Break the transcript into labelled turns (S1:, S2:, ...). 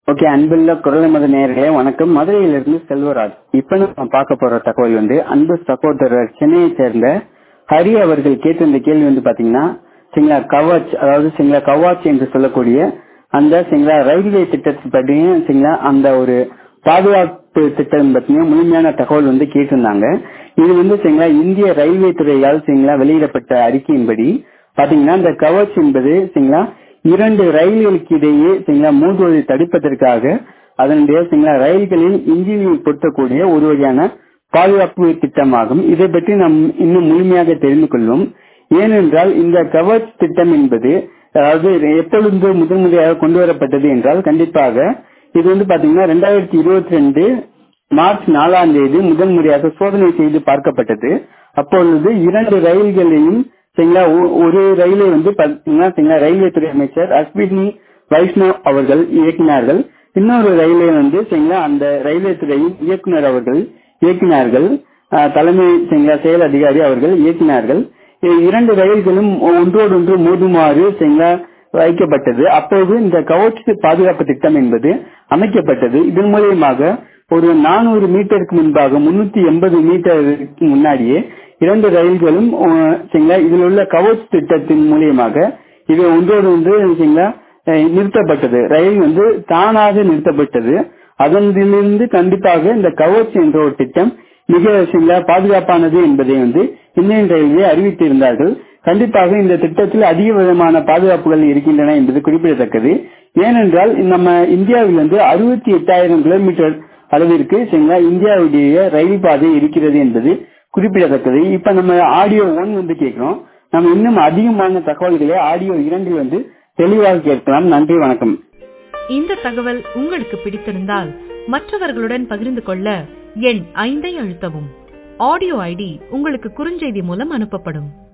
S1: okay அன்புள்ள குரல் மத நேர்களே வணக்கம் மதுரையிலிருந்து செல்வராஜ் இப்ப நம்ம பார்க்க போற தகவல் வந்து அன்பு சகோதரர் சென்னையை சேர்ந்த ஹரி அவர்கள் கேட்டிருந்த கேள்வி வந்து பாத்தீங்கன்னா சிங்களா கவாச் அதாவது சிங்களா கவாச் என்று சொல்லக்கூடிய அந்த சிங்களா ரயில்வே திட்டத்தை பற்றியும் சிங்களா அந்த ஒரு பாதுகாப்பு திட்டம் பற்றியும் முழுமையான தகவல் வந்து கேட்டிருந்தாங்க இது வந்து சிங்களா இந்திய ரயில்வே துறையால் சிங்களா வெளியிடப்பட்ட அறிக்கையின்படி பாத்தீங்கன்னா இந்த கவச் என்பது சிங்களா இரண்டு ரயில்களுக்கு இடையே சிங்களா மோதுவதை தடுப்பதற்காக அதனுடைய சிங்களா ரயில்களில் இன்ஜினில் பொருத்தக்கூடிய ஒரு வகையான பாதுகாப்பு திட்டமாகும் இதை பற்றி நாம் இன்னும் முழுமையாக தெரிந்து கொள்வோம் ஏனென்றால் இந்த கவச் திட்டம் என்பது அதாவது எப்பொழுது முதன் முறையாக கொண்டு வரப்பட்டது என்றால் கண்டிப்பாக இது வந்து பாத்தீங்கன்னா ரெண்டாயிரத்தி இருபத்தி ரெண்டு மார்ச் நாலாம் தேதி முதன் முறையாக சோதனை செய்து பார்க்கப்பட்டது அப்பொழுது இரண்டு ரயில்களையும் சரிங்களா ஒரு ரயிலை வந்து பாத்தீங்கன்னா சரிங்களா ரயில்வே துறை அமைச்சர் அஸ்வினி வைஷ்ணவ் அவர்கள் இயக்கினார்கள் இன்னொரு ரயிலை வந்து சரிங்களா அந்த ரயில்வே துறையின் இயக்குனர் அவர்கள் இயக்கினார்கள் தலைமை சரிங்களா செயல் அதிகாரி அவர்கள் இயக்கினார்கள் இரண்டு ரயில்களும் ஒன்றோடொன்று மோதுமாறு சரிங்களா வைக்கப்பட்டது அப்போது இந்த கவச் பாதுகாப்பு திட்டம் என்பது அமைக்கப்பட்டது இதன் மூலியமாக ஒரு நானூறு மீட்டருக்கு முன்பாக முன்னூத்தி எண்பது மீட்டருக்கு முன்னாடியே இரண்டு ரயில்களும் சரிங்களா இதில் உள்ள கவச் திட்டத்தின் மூலியமாக இது ஒன்றோடு ஒன்று சரிங்களா நிறுத்தப்பட்டது ரயில் வந்து தானாக நிறுத்தப்பட்டது அதனிலிருந்து கண்டிப்பாக இந்த கவச் என்ற ஒரு திட்டம் மிக சரிங்களா பாதுகாப்பானது என்பதை வந்து இந்தியன் ரயில்வே அறிவித்திருந்தார்கள் கண்டிப்பாக இந்த திட்டத்தில் அதிக விதமான பாதுகாப்புகள் இருக்கின்றன என்பது குறிப்பிடத்தக்கது ஏனென்றால் நம்ம இந்தியாவில் வந்து அறுபத்தி எட்டாயிரம் கிலோமீட்டர் அளவிற்கு சரிங்களா இந்தியாவுடைய ரயில் பாதை இருக்கிறது என்பது குறிப்பிடத்தக்கது இப்ப நம்ம ஆடியோ ஒன் வந்து கேட்கிறோம் நம்ம இன்னும் அதிகமான தகவல்களை ஆடியோ இரண்டில் வந்து தெளிவாக கேட்கலாம் நன்றி வணக்கம்
S2: இந்த தகவல் உங்களுக்கு பிடித்திருந்தால் மற்றவர்களுடன் பகிர்ந்து கொள்ள எண் ஐந்தை அழுத்தவும் ஆடியோ ஐடி உங்களுக்கு குறுஞ்செய்தி மூலம் அனுப்பப்படும்